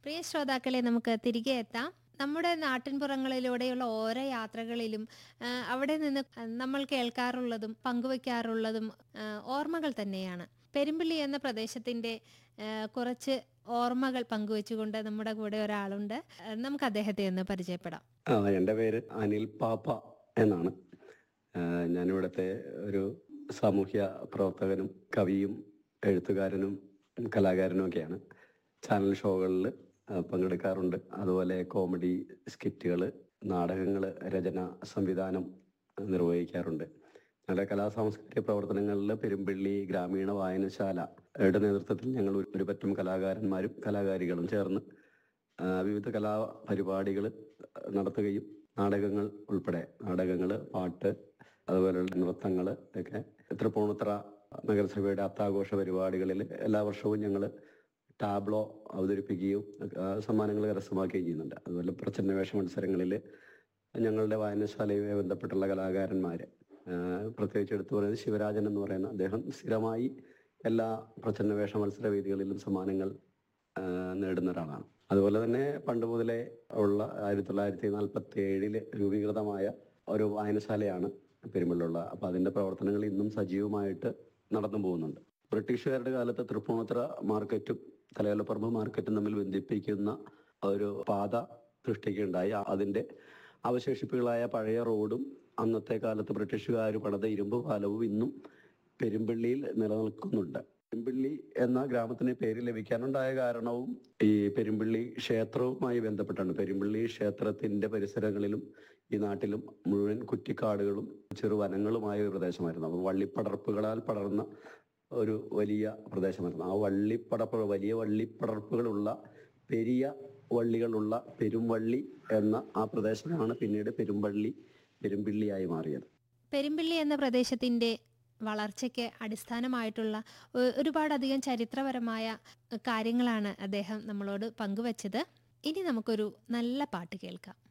പ്രിയ ശ്രോതാക്കളെ നമുക്ക് തിരികെ എത്താം നമ്മുടെ നാട്ടിൻപുറങ്ങളിലൂടെയുള്ള ഓരോ യാത്രകളിലും ആ, അവിടെ നിന്ന് നമ്മൾ കേൾക്കാറുള്ളതും പങ്കുവയ്ക്കാറുള്ളതും ആ, ഓർമ്മകൾ തന്നെയാണ് പെരുമ്പിള്ളി എന്ന പ്രദേശത്തിൻ്റെ ആ, കുറച്ച് ഓർമ്മകൾ പങ്കുവെച്ചുകൊണ്ട് നമ്മുടെ കൂടെ ഒരാളുണ്ട് ആ, നമുക്ക് അദ്ദേഹത്തെ ഒന്ന് പരിചയപ്പെടാം ആ എൻ്റെ പേര് അനിൽ പാപ്പ എന്നാണ് ആ, ഞാനിവിടുത്തെ ഒരു സാമൂഹ്യ പ്രവർത്തകനും കവിയും എഴുത്തുകാരനും കലാകാരനും ഒക്കെയാണ് ചാനൽ ഷോകളിൽ പങ്കെടുക്കാറുണ്ട് അതുപോലെ കോമഡി സ്കിറ്റുകൾ നാടകങ്ങൾ രചന സംവിധാനം നിർവഹിക്കാറുണ്ട് ഞങ്ങളുടെ കലാ സാംസ്കാരിക പ്രവർത്തനങ്ങളിൽ പെരുമ്പള്ളി ഗ്രാമീണ വായനശാല യുടെ നേതൃത്വത്തിൽ ഞങ്ങൾ ഒരു- ഒരു പറ്റം കലാകാരന്മാരും കലാകാരികളും ചേർന്ന് ആ, വിവിധ കലാ പരിപാടികൾ നടത്തുകയും നാടകങ്ങൾ ഉൾപ്പെടെ നാടകങ്ങൾ പാട്ട് അതുപോലെയുള്ള നൃത്തങ്ങൾ ഒക്കെ തൃപ്പൂണിത്തറ നഗരസഭയുടെ അത്താഘോഷ പരിപാടികളിൽ എല്ലാ വർഷവും ഞങ്ങൾ ടാബ്ലോ അവതരിപ്പിക്കുകയും ആ, സമ്മാനങ്ങൾ കരസ്ഥമാക്കുകയും ചെയ്യുന്നുണ്ട് അതുപോലെ പ്രച്ഛന്നവേഷ മത്സരങ്ങളിൽ ഞങ്ങളുടെ വായനശാലയുമായി ബന്ധപ്പെട്ടുള്ള കലാകാരന്മാർ പ്രത്യേകിച്ച് എടുത്തു പറയുന്നത് ശിവരാജൻ എന്ന് പറയുന്ന അദ്ദേഹം സ്ഥിരമായി എല്ലാ പ്രച്ഛന്നവേഷ മത്സര വേദികളിലും സമ്മാനങ്ങൾ ആ, നേടുന്ന ഒരാളാണ് അതുപോലെ തന്നെ പണ്ട് മുതലേ ഉള്ള ആയിരത്തി തൊള്ളായിരത്തി നാൽപ്പത്തി ഏഴില് രൂപീകൃതമായ ഒരു വായനശാലയാണ് പെരുമ്പള്ളിയുള്ള അപ്പൊ അതിന്റെ പ്രവർത്തനങ്ങൾ ഇന്നും സജീവമായിട്ട് നടന്നു പോകുന്നുണ്ട് ബ്രിട്ടീഷുകാരുടെ കാലത്ത് തൃപ്പൂണിത്തുറ മാർക്കറ്റും തലയോലപ്പറമ്പ് മാർക്കറ്റും തമ്മിൽ ബന്ധിപ്പിക്കുന്ന ഒരു പാത സൃഷ്ടിക്കുകയുണ്ടായി അതിന്റെ അവശേഷിപ്പുകളായ പഴയ റോഡും അന്നത്തെ കാലത്ത് ബ്രിട്ടീഷുകാർ പണിത ഇരുമ്പ് പാലവും ഇന്നും പെരുമ്പള്ളിയിൽ നിലനിൽക്കുന്നുണ്ട് പെരുമ്പള്ളി എന്ന ഗ്രാമത്തിന് പേര് ലഭിക്കാനുണ്ടായ കാരണവും ഈ പെരുമ്പള്ളി ക്ഷേത്രവുമായി ബന്ധപ്പെട്ടാണ് പെരുമ്പള്ളി ക്ഷേത്രത്തിന്റെ പരിസരങ്ങളിലും ഈ നാട്ടിലും മുഴുവൻ കുറ്റിക്കാടുകളും ചെറുവനങ്ങളുമായ ഒരു പ്രദേശമായിരുന്നു അപ്പോൾ വള്ളിപ്പടർപ്പുകളാൽ പടർന്ന ഒരു വലിയ പ്രദേശമായിരുന്നു ആ വള്ളിപ്പടർപ്പ് വലിയ വള്ളിപ്പടർപ്പുകളുള്ള പെരിയ വള്ളികളുള്ള പെരുംവള്ളി എന്ന ആ പ്രദേശമാണ് പിന്നീട് പെരുമ്പള്ളി പെരുമ്പിള്ളിയായി മാറിയത് പെരുമ്പിള്ളി എന്ന പ്രദേശത്തിൻ്റെ വളർച്ചയ്ക്ക് അടിസ്ഥാനമായിട്ടുള്ള ഒ- ഒരുപാടധികം ചരിത്രപരമായ കാര്യങ്ങളാണ് അദ്ദേഹം നമ്മളോട് പങ്കുവച്ചത് ഇനി നമുക്കൊരു നല്ല പാട്ട് കേൾക്കാം